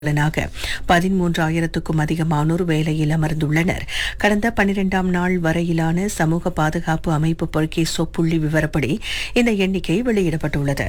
பலனாக பதிமூன்றாயிரத்துக்கும் அதிகமானோர் வேலையில் அமர்ந்துள்ளனர் கடந்த பனிரெண்டாம் நாள் வரையிலான சமூக பாதுகாப்பு அமைப்பு பொறுக்கேசோ புள்ளி விவரப்படி இந்த எண்ணிக்கை வெளியிடப்பட்டுள்ளது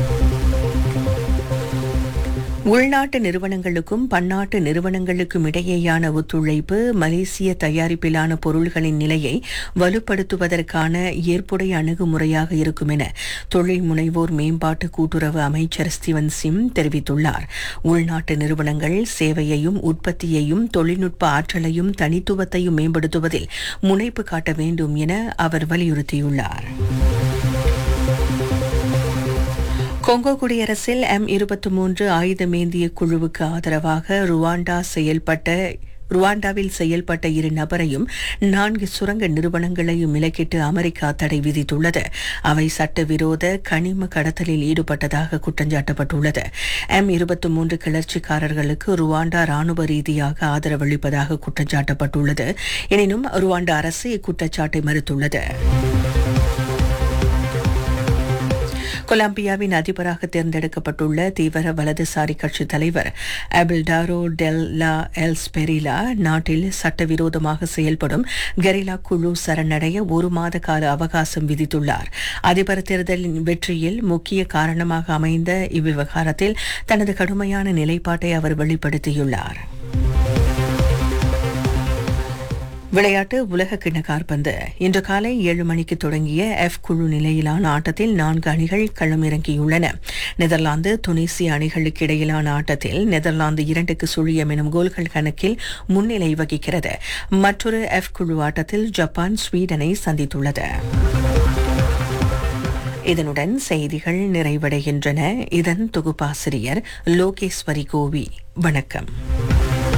உள்நாட்டு நிறுவனங்களுக்கும் பன்னாட்டு நிறுவனங்களுக்கும் இடையேயான ஒத்துழைப்பு மலேசிய தயாரிப்பிலான பொருள்களின் நிலையை வலுப்படுத்துவதற்கான ஏற்புடைய அணுகுமுறையாக இருக்கும் என தொழில் முனைவோர் மேம்பாட்டு கூட்டுறவு அமைச்சர் ஸ்டீவன் சிம் தெரிவித்துள்ளார் உள்நாட்டு நிறுவனங்கள் சேவையையும் உற்பத்தியையும் தொழில்நுட்ப ஆற்றலையும் தனித்துவத்தையும் மேம்படுத்துவதில் முனைப்பு காட்ட வேண்டும் என அவர் வலியுறுத்தியுள்ளார் கொங்கோ குடியரசில் எம் இருபத்தி மூன்று ஆயுதமேந்திய குழுவுக்கு ஆதரவாக ருவாண்டா செயல்பட்ட ருவாண்டாவில் செயல்பட்ட இரு நபரையும் நான்கு சுரங்க நிறுவனங்களையும் இலக்கிட்டு அமெரிக்கா தடை விதித்துள்ளது அவை சட்டவிரோத கனிம கடத்தலில் ஈடுபட்டதாக குற்றஞ்சாட்டப்பட்டுள்ளது எம் இருபத்தி மூன்று கிளர்ச்சிக்காரர்களுக்கு ருவாண்டா ராணுவ ரீதியாக ஆதரவளிப்பதாக குற்றஞ்சாட்டப்பட்டுள்ளது எனினும் ருவாண்டா அரசு இக்குற்றச்சாட்டை மறுத்துள்ளது கொலம்பியாவின் அதிபராக தேர்ந்தெடுக்கப்பட்டுள்ள தீவிர வலதுசாரி கட்சி தலைவர் அபில்டாரோ டெல் லா எல்ஸ்பெரிலா நாட்டில் சட்டவிரோதமாக செயல்படும் கெரிலா குழு சரணடைய ஒரு மாத கால அவகாசம் விதித்துள்ளார் அதிபர் தேர்தலின் வெற்றியில் முக்கிய காரணமாக அமைந்த இவ்விவகாரத்தில் தனது கடுமையான நிலைப்பாட்டை அவர் வெளிப்படுத்தியுள்ளார் விளையாட்டு உலக கிண்ண காற்பந்து இன்று காலை ஏழு மணிக்கு தொடங்கிய எஃப் குழு நிலையிலான ஆட்டத்தில் நான்கு அணிகள் களமிறங்கியுள்ளன நெதர்லாந்து துனிசிய அணிகளுக்கு இடையிலான ஆட்டத்தில் நெதர்லாந்து இரண்டுக்கு சுழியம் எனும் கோல்கள் கணக்கில் முன்னிலை வகிக்கிறது மற்றொரு எஃப் குழு ஆட்டத்தில் ஜப்பான் ஸ்வீடனை சந்தித்துள்ளது இதனுடன் செய்திகள் நிறைவடைகின்றன இதன் தொகுப்பாசிரியர் லோகேஸ்வரி கோவி வணக்கம்